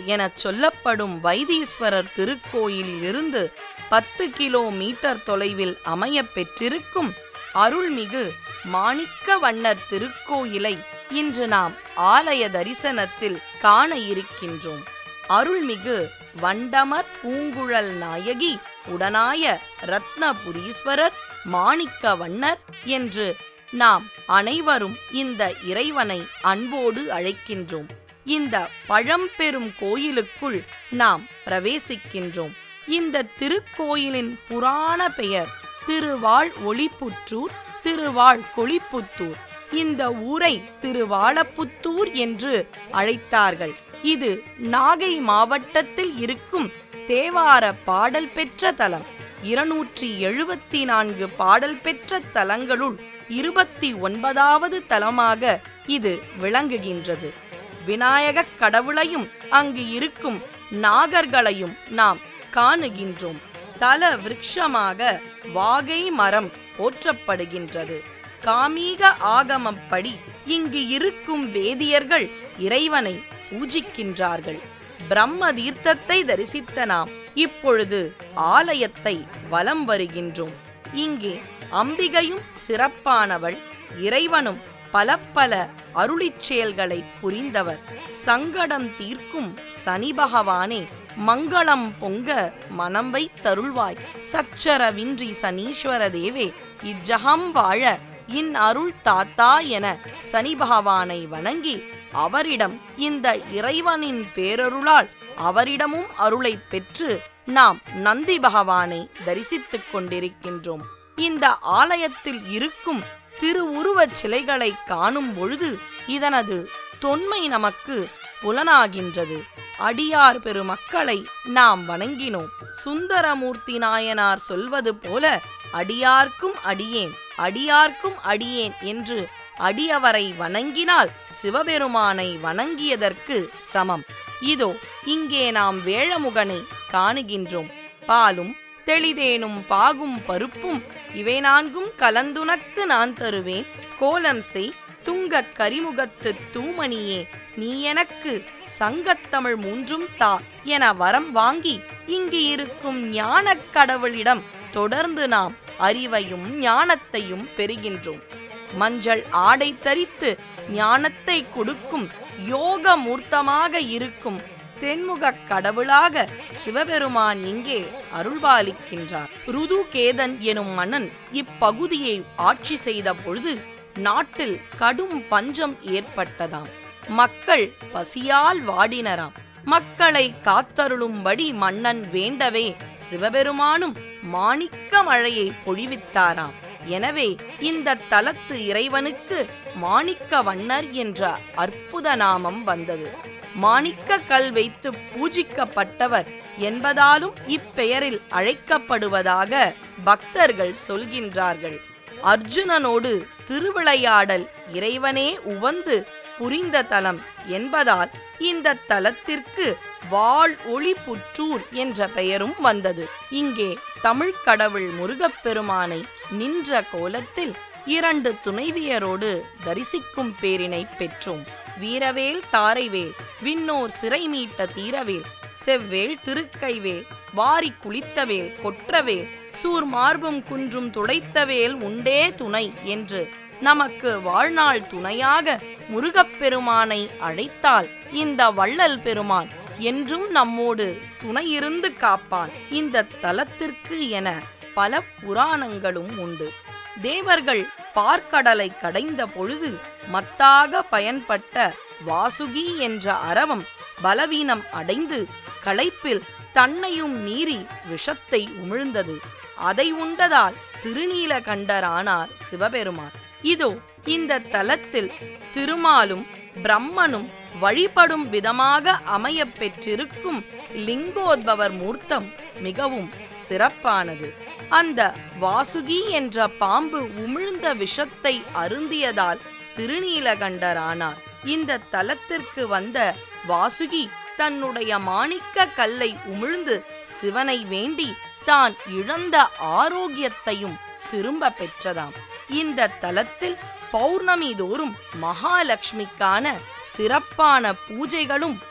எனச் சொல்லப்படும் வைத்தீஸ்வரர் திருக்கோயிலில் இருந்து பத்து கிலோமீட்டர் தொலைவில் அமையப் பெற்றிருக்கும் அருள்மிகு மாணிக்க வண்ணர் திருக்கோயிலை இன்று நாம் ஆலய தரிசனத்தில் காண இருக்கின்றோம் அருள்மிகு வண்டமர் பூங்குழல் நாயகி உடனாய ரத்னபுரீஸ்வரர் மாணிக்க வண்ணர் என்று நாம் அனைவரும் இந்த இறைவனை அன்போடு அழைக்கின்றோம் இந்த பழம்பெரும் கோயிலுக்குள் நாம் பிரவேசிக்கின்றோம் இந்த திருக்கோயிலின் புராண பெயர் திருவாள் ஒளிப்புற்றூர் திருவாள் கொளிப்புத்தூர் இந்த ஊரை திருவாளப்புத்தூர் என்று அழைத்தார்கள் இது நாகை மாவட்டத்தில் இருக்கும் தேவார பாடல் பெற்ற தலம் இருநூற்றி எழுபத்தி நான்கு பாடல் பெற்ற தலங்களுள் இருபத்தி ஒன்பதாவது தலமாக இது விளங்குகின்றது விநாயகக் கடவுளையும் அங்கு இருக்கும் நாகர்களையும் நாம் காணுகின்றோம் தல விருட்சமாக வாகை மரம் போற்றப்படுகின்றது காமீக ஆகமப்படி இங்கு இருக்கும் வேதியர்கள் இறைவனை பூஜிக்கின்றார்கள் பிரம்ம தீர்த்தத்தை தரிசித்த நாம் இப்பொழுது ஆலயத்தை வலம் வருகின்றோம் இங்கே அம்பிகையும் சிறப்பானவள் இறைவனும் பல பல அருளிச் செயல்களை புரிந்தவர் சங்கடம் தீர்க்கும் சனி பகவானே மங்களம் பொங்க மனம் வைத்தருள்வாய் சச்சரவின்றி சனீஸ்வர தேவே இஜகம் வாழ இன் அருள் தாத்தா என சனி பகவானை வணங்கி அவரிடம் இந்த இறைவனின் பேரருளால் அவரிடமும் அருளை பெற்று நாம் நந்தி பகவானை தரிசித்துக் கொண்டிருக்கின்றோம் இந்த ஆலயத்தில் இருக்கும் திருவுருவச் சிலைகளை காணும் பொழுது இதனது தொன்மை நமக்கு புலனாகின்றது அடியார் பெருமக்களை நாம் வணங்கினோம் சுந்தரமூர்த்தி நாயனார் சொல்வது போல அடியார்க்கும் அடியேன் அடியார்க்கும் அடியேன் என்று அடியவரை வணங்கினால் சிவபெருமானை வணங்கியதற்கு சமம் இதோ இங்கே நாம் வேழமுகனை காணுகின்றோம் பாலும் தெளிதேனும் பாகும் பருப்பும் இவை நான்கும் கலந்துனக்கு நான் தருவேன் கோலம் செய் துங்கக் கரிமுகத்து தூமணியே நீ எனக்கு சங்கத்தமிழ் மூன்றும் தா என வரம் வாங்கி இங்கு இருக்கும் ஞானக் கடவுளிடம் தொடர்ந்து நாம் அறிவையும் ஞானத்தையும் பெறுகின்றோம் மஞ்சள் ஆடை தரித்து ஞானத்தை கொடுக்கும் யோக மூர்த்தமாக இருக்கும் தென்முகக் கடவுளாக சிவபெருமான் இங்கே அருள்பாலிக்கின்றார் ருது கேதன் எனும் மன்னன் இப்பகுதியை ஆட்சி செய்த பொழுது நாட்டில் கடும் பஞ்சம் ஏற்பட்டதாம் மக்கள் பசியால் வாடினராம் மக்களை காத்தருளும்படி மன்னன் வேண்டவே சிவபெருமானும் மாணிக்க மழையை பொழிவித்தாராம் எனவே இந்த தலத்து இறைவனுக்கு மாணிக்க வண்ணர் என்ற அற்புத நாமம் வந்தது மாணிக்க கல் வைத்து பூஜிக்கப்பட்டவர் என்பதாலும் இப்பெயரில் அழைக்கப்படுவதாக பக்தர்கள் சொல்கின்றார்கள் அர்ஜுனனோடு திருவிளையாடல் இறைவனே உவந்து புரிந்த தலம் என்பதால் இந்த தலத்திற்கு வாள் ஒளி புற்றூர் என்ற பெயரும் வந்தது இங்கே தமிழ்க் கடவுள் முருகப்பெருமானை நின்ற கோலத்தில் இரண்டு துணைவியரோடு தரிசிக்கும் பேரினை பெற்றோம் வீரவேல் தாரைவேல் விண்ணோர் சிறை மீட்ட தீரவேல் செவ்வேல் திருக்கைவேல் வாரி குளித்தவேல் கொற்றவேல் சூர் மார்பும் குன்றும் துடைத்தவேல் உண்டே துணை என்று நமக்கு வாழ்நாள் துணையாக முருகப்பெருமானை அழைத்தால் இந்த வள்ளல் பெருமான் என்றும் நம்மோடு துணையிருந்து காப்பான் இந்த தலத்திற்கு என பல புராணங்களும் உண்டு தேவர்கள் பார்க்கடலை கடைந்த பொழுது மத்தாக பயன்பட்ட வாசுகி என்ற அரவம் பலவீனம் அடைந்து களைப்பில் தன்னையும் மீறி விஷத்தை உமிழ்ந்தது அதை உண்டதால் திருநீலகண்டரானார் சிவபெருமான் இதோ இந்த தலத்தில் திருமாலும் பிரம்மனும் வழிபடும் விதமாக அமையப் பெற்றிருக்கும் லிங்கோத்பவர் மூர்த்தம் மிகவும் சிறப்பானது அந்த வாசுகி என்ற பாம்பு உமிழ்ந்த விஷத்தை அருந்தியதால் திருநீலகண்டரானார் இந்த தலத்திற்கு வந்த வாசுகி தன்னுடைய மாணிக்க கல்லை உமிழ்ந்து சிவனை வேண்டி தான் இழந்த ஆரோக்கியத்தையும் திரும்ப பெற்றதாம் இந்த தலத்தில் பௌர்ணமி தோறும் மகாலட்சுமிக்கான சிறப்பான பூஜைகளும்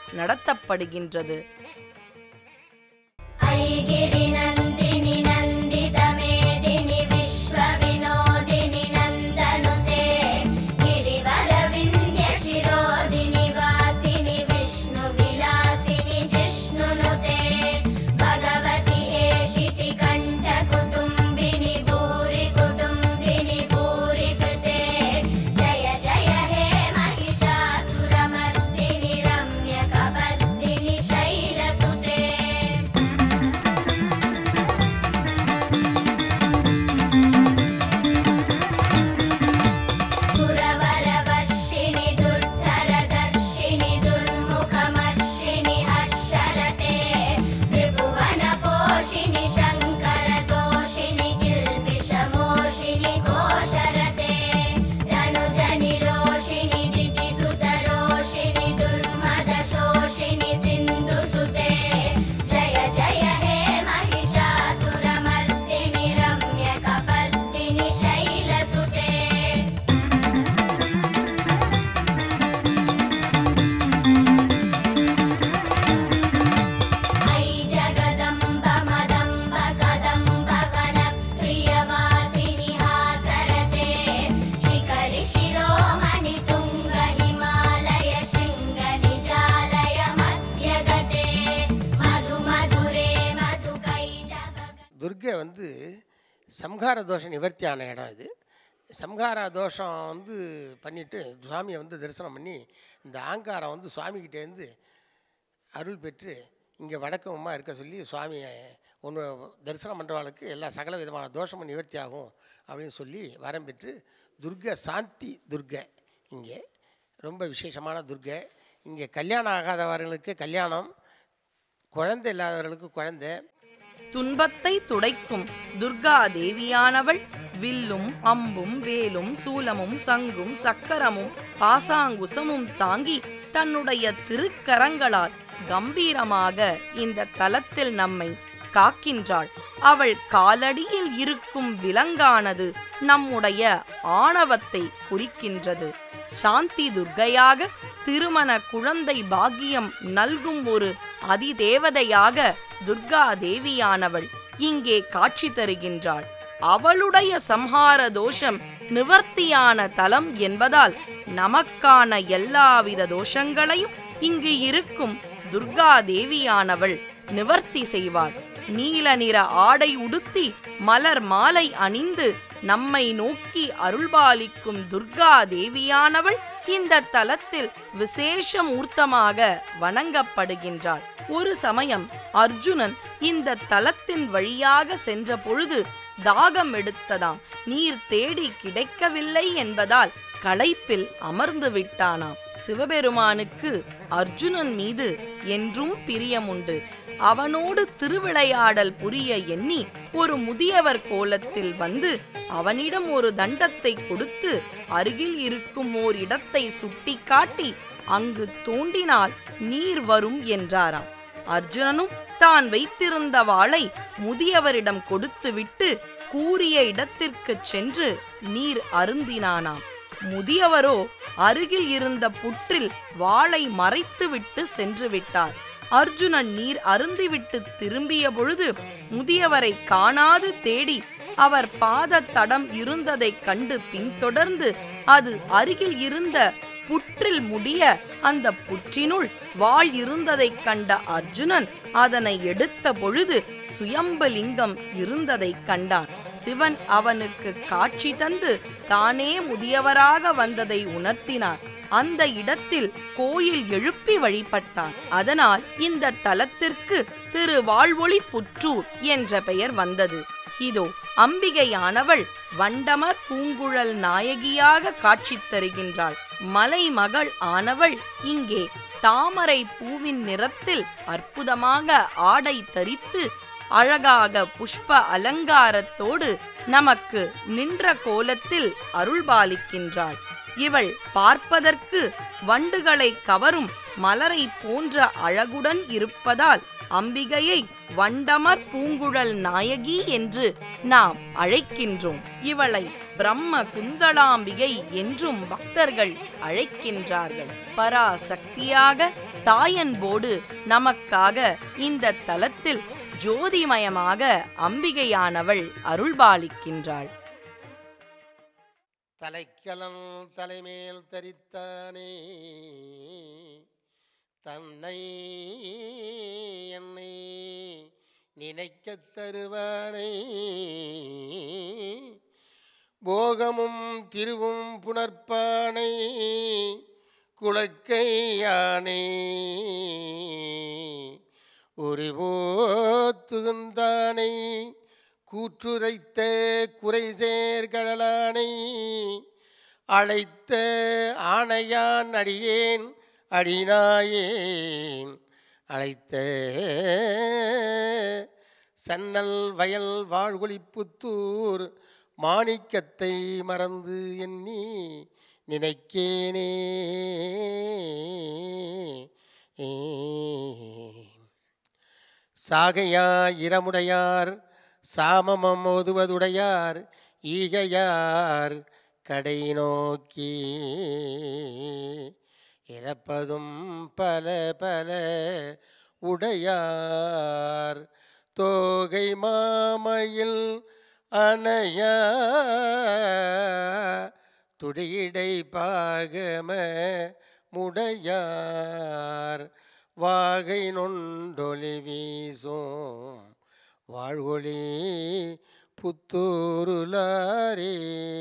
நடத்தப்படுகின்றது ऐगिरिनन्दिनि नन्दितमेदिनि विश्वविनोदिनि नन्दनुते गिरिवरविन्द्यशिरोदिनि वासिनि विष्णुविलासिनि जिष्णुनुते भगवति हेशिति कण्ठकुटुम्बिनि भूरि कुटुम्बिनि भूरि कृते जय जय हे महिषासुरमर्दिनि रम्यकवर्दिनि शैलसुते सुरवरवर्षिणि दुर्धरदर्शिनि दुर्मुखमर्षिणि अशरते त्रिभुवनपोषिणि शङ्करतोषिणि किल्बिषमोषिणि कोशरते तनुजनिरोषिणि दितिसुतरोषिणि दुर्मदशोषिणि सिन्धुसुते जय जय हे महिषासुरमर्दिनि रम्यकपर्दिनि शैलसुते मयि जगदम्ब मदम्ब कदम्ब वनप्रियवासिनि हासरते शिखरि शिरोमणि तुङ्ग हिमालय शृङ्ग निजालय मध्यगते मधु मधुरे मधुकैटभ துர்கை வந்து சம்ஹார தோஷ நிவர்த்தியான இடம் இது சம்ஹார தோஷம் வந்து பண்ணிவிட்டு சுவாமியை வந்து தரிசனம் பண்ணி இந்த ஆங்காரம் வந்து சுவாமிகிட்டேருந்து அருள் பெற்று இங்கே வடக்கமாக இருக்க சொல்லி சுவாமியை ஒன்று தரிசனம் பண்ணுறவளுக்கு எல்லா சகல விதமான தோஷமும் நிவர்த்தி ஆகும் அப்படின்னு சொல்லி வரம் பெற்று துர்கை சாந்தி துர்கை இங்கே ரொம்ப விசேஷமான துர்கை இங்கே கல்யாணம் ஆகாதவர்களுக்கு கல்யாணம் குழந்தை இல்லாதவர்களுக்கு குழந்தை துன்பத்தை துடைக்கும் துர்கா தேவியானவள் வில்லும் அம்பும் வேலும் சூலமும் சங்கும் சக்கரமும் பாசாங்குசமும் தாங்கி தன்னுடைய திருக்கரங்களால் கம்பீரமாக இந்த தலத்தில் நம்மை காக்கின்றாள் அவள் காலடியில் இருக்கும் விலங்கானது நம்முடைய ஆணவத்தை குறிக்கின்றது சாந்தி துர்க்கையாக திருமண குழந்தை பாக்கியம் நல்கும் ஒரு அதிதேவதையாக துர்கா தேவியானவள் இங்கே காட்சி தருகின்றாள் அவளுடைய சம்ஹார தோஷம் நிவர்த்தியான தலம் என்பதால் நமக்கான எல்லாவித தோஷங்களையும் இங்கு இருக்கும் துர்கா தேவியானவள் நிவர்த்தி செய்வாள் நீல நிற ஆடை உடுத்தி மலர் மாலை அணிந்து நம்மை நோக்கி அருள்பாலிக்கும் துர்கா தேவியானவள் இந்த தலத்தில் விசேஷ மூர்த்தமாக வணங்கப்படுகின்றாள் ஒரு சமயம் அர்ஜுனன் இந்த தலத்தின் வழியாக சென்ற பொழுது தாகம் எடுத்ததாம் நீர் தேடி கிடைக்கவில்லை என்பதால் களைப்பில் அமர்ந்து விட்டானாம் சிவபெருமானுக்கு அர்ஜுனன் மீது என்றும் பிரியமுண்டு அவனோடு திருவிளையாடல் புரிய எண்ணி ஒரு முதியவர் கோலத்தில் வந்து அவனிடம் ஒரு தண்டத்தை கொடுத்து அருகில் இருக்கும் ஓர் இடத்தை சுட்டிக்காட்டி அங்கு தோண்டினால் நீர் வரும் என்றாராம் அர்ஜுனனும் தான் வைத்திருந்த வாளை முதியவரிடம் கொடுத்துவிட்டு கூறிய இடத்திற்குச் சென்று நீர் அருந்தினானாம் முதியவரோ அருகில் இருந்த புற்றில் வாளை மறைத்துவிட்டு சென்று விட்டார் அர்ஜுனன் நீர் அருந்திவிட்டு திரும்பிய பொழுது முதியவரை காணாது தேடி அவர் பாத தடம் இருந்ததைக் கண்டு பின்தொடர்ந்து அது அருகில் இருந்த புற்றில் முடிய அந்த புற்றினுள் வாள் இருந்ததைக் கண்ட அர்ஜுனன் அதனை எடுத்த பொழுது சுயம்பலிங்கம் இருந்ததைக் கண்டான் சிவன் அவனுக்கு காட்சி தந்து தானே முதியவராக வந்ததை உணர்த்தினார் அந்த இடத்தில் கோயில் எழுப்பி வழிபட்டான் அதனால் இந்த தலத்திற்கு திரு வாழ்வொளி புற்றூர் என்ற பெயர் வந்தது இதோ அம்பிகையானவள் வண்டமர் பூங்குழல் நாயகியாக காட்சி தருகின்றாள் மலைமகள் ஆனவள் இங்கே தாமரை பூவின் நிறத்தில் அற்புதமாக ஆடை தரித்து அழகாக புஷ்ப அலங்காரத்தோடு நமக்கு நின்ற கோலத்தில் அருள்பாலிக்கின்றாள் இவள் பார்ப்பதற்கு வண்டுகளை கவரும் மலரை போன்ற அழகுடன் இருப்பதால் அம்பிகையை வண்டமர் பூங்குழல் நாயகி என்று நாம் அழைக்கின்றோம் இவளை பிரம்ம குந்தளாம்பிகை என்றும் பக்தர்கள் அழைக்கின்றார்கள் பராசக்தியாக தாயன்போடு நமக்காக இந்த தலத்தில் ஜோதிமயமாக அம்பிகையானவள் அருள்பாலிக்கின்றாள் தலைக்கலம் தலைமேல் தரித்தானே தன்னை என்னை நினைக்கத் தருவானே போகமும் திருவும் புணர்ப்பானை குலக்கையானே ஒரு போத்துகுந்தானை கூற்றுரைத்த குறை சேர்கடலானை அழைத்த ஆணையான் அடியேன் அடினாயேன் அழைத்த சன்னல் வயல் வாழ்வொளிப்புத்தூர் மாணிக்கத்தை மறந்து எண்ணி நினைக்கேனே சாகையா இரமுடையார் சாமமம் ஓதுவதுடையார் ஈகையார் கடை நோக்கி இறப்பதும் பல பல உடையார் தோகை மாமையில் அணையா துடியடை பாகம முடையார் வாகை நொண்டொலி வீசும் வாழ்வொளி புத்தூருளாரே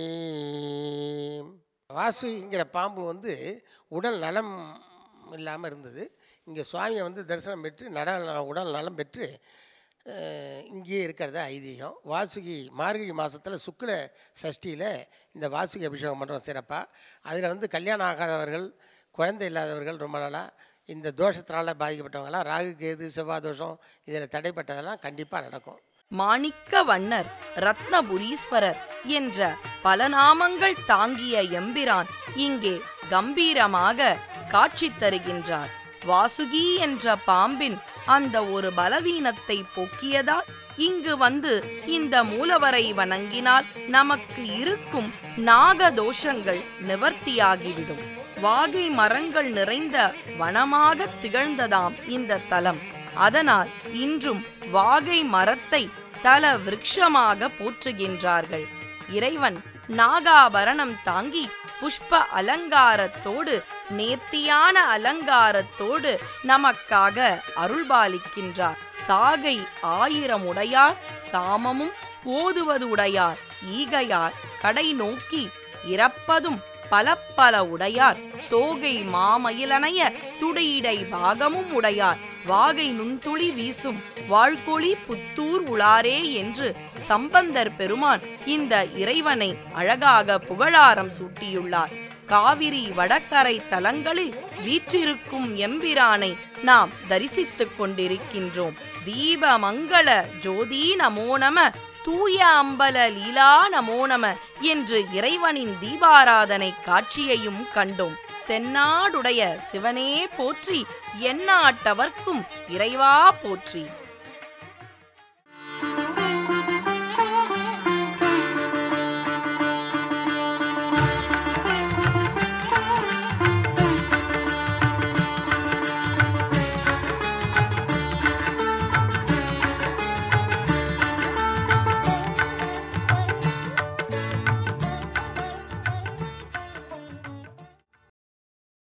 வாசுங்கிற பாம்பு வந்து உடல் நலம் இல்லாமல் இருந்தது இங்கே சுவாமியை வந்து தரிசனம் பெற்று நட உடல் நலம் பெற்று அஹ், இங்கேயே இருக்கிறதா ஐதீகம் வாசுகி மார்கழி மாதத்தில் சுக்ல சஷ்டியில் இந்த வாசுகி அபிஷேகம் பண்ணுறோம் சிறப்பாக அதில் வந்து கல்யாணம் ஆகாதவர்கள் குழந்தை இல்லாதவர்கள் ரொம்ப நாளாக இந்த தோஷத்தினால பாதிக்கப்பட்டவங்களாம் ராகு கேது செவ்வாய் தோஷம் இதில் தடைப்பட்டதெல்லாம் கண்டிப்பாக நடக்கும் மாணிக்க வண்ணர் ரத்னபுரீஸ்வரர் என்ற பல நாமங்கள் தாங்கிய எம்பிரான் இங்கே கம்பீரமாக காட்சி தருகின்றார் வாசுகி என்ற பாம்பின் அந்த ஒரு பலவீனத்தை போக்கியதால் இங்கு வந்து இந்த மூலவரை வணங்கினால் நமக்கு இருக்கும் நாக தோஷங்கள் நிவர்த்தியாகிவிடும் வாகை மரங்கள் நிறைந்த வனமாக திகழ்ந்ததாம் இந்த தலம் அதனால் இன்றும் வாகை மரத்தை தல விருட்சமாக போற்றுகின்றார்கள் இறைவன் நாகாபரணம் தாங்கி புஷ்ப அலங்காரத்தோடு நேர்த்தியான அலங்காரத்தோடு நமக்காக அருள்பாலிக்கின்றார் சாகை ஆயிரம் உடையார் சாமமும் ஓதுவது உடையார் ஈகையார் கடை நோக்கி இறப்பதும் பல பல உடையார் தோகை மாமயிலனைய துடியிடை பாகமும் உடையார் வாகை நுண்துளி வீசும் வாழ்கொழி புத்தூர் உளாரே என்று சம்பந்தர் பெருமான் இந்த இறைவனை அழகாக புகழாரம் சூட்டியுள்ளார் காவிரி வடகரை தலங்களில் வீற்றிருக்கும் எம்பிரானை நாம் தரிசித்துக் கொண்டிருக்கின்றோம் தீப மங்கள ஜோதி நமோ நம தூய அம்பல லீலா நமோ நம என்று இறைவனின் தீபாராதனை காட்சியையும் கண்டோம் தென்னாடுடைய சிவனே போற்றி எந்நாட்டவர்க்கும் இறைவா போற்றி